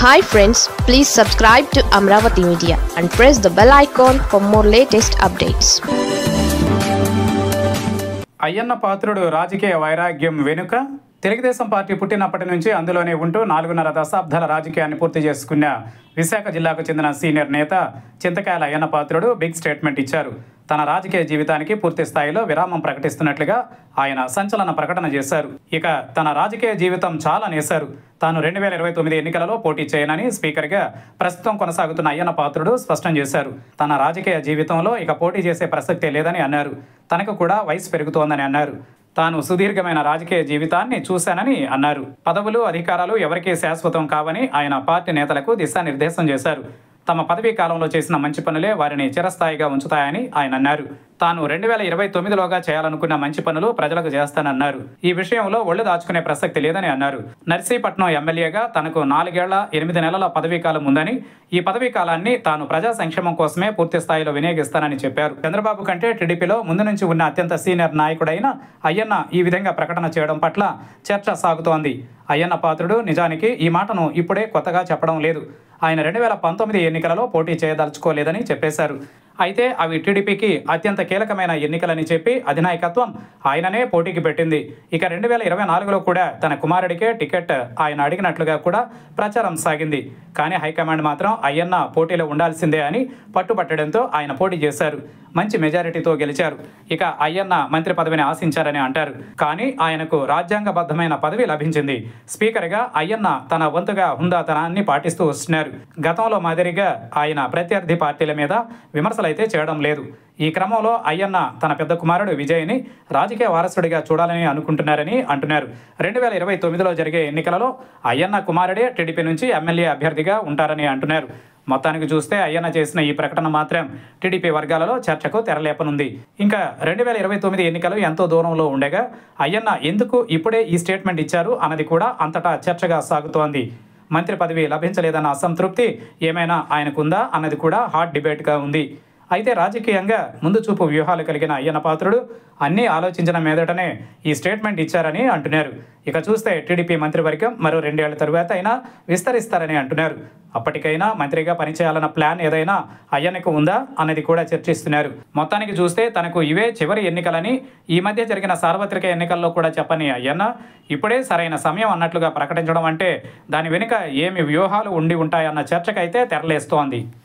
hi friends please subscribe to Amaravati media and press the bell icon for more latest updates Ayyanna Patrudu రాజకీయ వైరాగ్యం వెనుక Telugu Desam party పుట్టినప్పటి నుంచి అందులోనే ఉంటూ నాలుగున్నర దశాబ్దాల రాజకీయాన్ని పూర్తి చేసుకున్న విశాఖ జిల్లాకు చెందిన సీనియర్ నేత చింతకాయల అయ్యన్న పాత్రుడు బిగ్ స్టేట్మెంట్ ఇచ్చారు తన రాజకీయ జీవితానికి పూర్తి స్థాయిలో విరామం ప్రకటిస్తున్నట్లుగా ఆయన సంచలన ప్రకటన చేశారు ఇక తన రాజకీయ జీవితం చాలా నేశారు తాను రెండు వేల ఇరవై తొమ్మిది ఎన్నికలలో పోటీ చేయనని స్పీకర్గా ప్రస్తుతం కొనసాగుతున్న అయ్యన్న పాత్రుడు స్పష్టం చేశారు తన రాజకీయ జీవితంలో ఇక పోటీ చేసే ప్రసక్తే లేదని అన్నారు తనకు కూడా వయసు పెరుగుతోందని అన్నారు తాను సుదీర్ఘమైన రాజకీయ జీవితాన్ని చూశానని అన్నారు పదవులు అధికారాలు ఎవరికీ శాశ్వతం కావని ఆయన పార్టీ నేతలకు దిశానిర్దేశం చేశారు తమ పదవీ కాలంలో చేసిన మంచి పనులే వారిని చిరస్థాయిగా ఉంచుతాయని ఆయన అన్నారు తాను రెండు వేల ఇరవై తొమ్మిదిలోగా చేయాలనుకున్న మంచి పనులు ప్రజలకు చేస్తానన్నారు ఈ విషయంలో ఒళ్ళు దాచుకునే ప్రసక్తి లేదని అన్నారు నర్సీపట్నం ఎమ్మెల్యేగా తనకు నాలుగేళ్ల ఎనిమిది నెలల పదవీ కాలం ఉందని ఈ పదవీ కాలాన్ని తాను ప్రజా సంక్షేమం కోసమే పూర్తి స్థాయిలో వినియోగిస్తానని చెప్పారు చంద్రబాబు కంటే టీడీపీలో ముందు నుంచి ఉన్న అత్యంత సీనియర్ నాయకుడైన అయ్యన్న ఈ విధంగా ప్రకటన చేయడం పట్ల చర్చ సాగుతోంది అయ్యన్న పాత్రుడు నిజానికి ఈ మాటను ఇప్పుడే కొత్తగా చెప్పడం లేదు ఆయన రెండు వేల పంతొమ్మిది ఎన్నికలలో పోటీ చేయదలుచుకోలేదని చెప్పేశారు అయితే అవి టీడీపీకి అత్యంత కీలకమైన ఎన్నికలని చెప్పి అధినాయకత్వం ఆయననే పోటీకి పెట్టింది ఇక రెండు వేల ఇరవై నాలుగులో కూడా తన కుమారుడికే టికెట్ ఆయన అడిగినట్లుగా కూడా ప్రచారం సాగింది కానీ హైకమాండ్ మాత్రం అయ్యన్న పోటీలో ఉండాల్సిందే అని పట్టుబట్టడంతో ఆయన పోటీ చేశారు మంచి మెజారిటీతో గెలిచారు ఇక అయ్యన్న మంత్రి పదవిని ఆశించారని అంటారు కానీ ఆయనకు రాజ్యాంగబద్ధమైన పదవి లభించింది స్పీకర్గా అయ్యన్న తన వంతుగా హుందాతనాన్ని పాటిస్తూ వస్తున్నారు గతంలో మాదిరిగా ఆయన ప్రత్యర్థి పార్టీల మీద విమర్శలైతే చేయడం లేదు ఈ క్రమంలో అయ్యన్న తన పెద్ద కుమారుడు విజయ్ని రాజకీయ వారసుడిగా చూడాలని అనుకుంటున్నారని అంటున్నారు రెండు వేల ఇరవై తొమ్మిదిలో జరిగే ఎన్నికలలో అయ్యన్న కుమారుడే టీడీపీ నుంచి ఎమ్మెల్యే అభ్యర్థిగా ఉంటారని అంటున్నారు మొత్తానికి చూస్తే అయ్యన్న చేసిన ఈ ప్రకటన మాత్రం టీడీపీ వర్గాలలో చర్చకు తెరలేపనుంది ఇంకా రెండు వేల ఇరవై తొమ్మిది ఎన్నికలు ఎంతో దూరంలో ఉండగా అయ్యన్న ఎందుకు ఇప్పుడే ఈ స్టేట్మెంట్ ఇచ్చారు అన్నది కూడా అంతటా చర్చగా సాగుతోంది మంత్రి పదవి లభించలేదన్న అసంతృప్తి ఏమైనా ఆయనకుందా అన్నది కూడా హాట్ డిబేట్గా ఉంది అయితే రాజకీయంగా ముందు చూపు వ్యూహాలు కలిగిన అయ్యన్న పాత్రుడు అన్నీ ఆలోచించిన మీదటనే ఈ స్టేట్మెంట్ ఇచ్చారని అంటున్నారు ఇక చూస్తే టీడీపీ మంత్రివర్గం మరో రెండేళ్ల తరువాత అయినా విస్తరిస్తారని అంటున్నారు అప్పటికైనా మంత్రిగా పనిచేయాలన్న ప్లాన్ ఏదైనా అయ్యన్నకు ఉందా అన్నది కూడా చర్చిస్తున్నారు మొత్తానికి చూస్తే తనకు ఇవే చివరి ఎన్నికలని ఈ మధ్య జరిగిన సార్వత్రిక ఎన్నికల్లో కూడా చెప్పని అయ్యన్న ఇప్పుడే సరైన సమయం అన్నట్లుగా ప్రకటించడం అంటే దాని వెనుక ఏమి వ్యూహాలు ఉండి ఉంటాయన్న చర్చకైతే తెరలేస్తోంది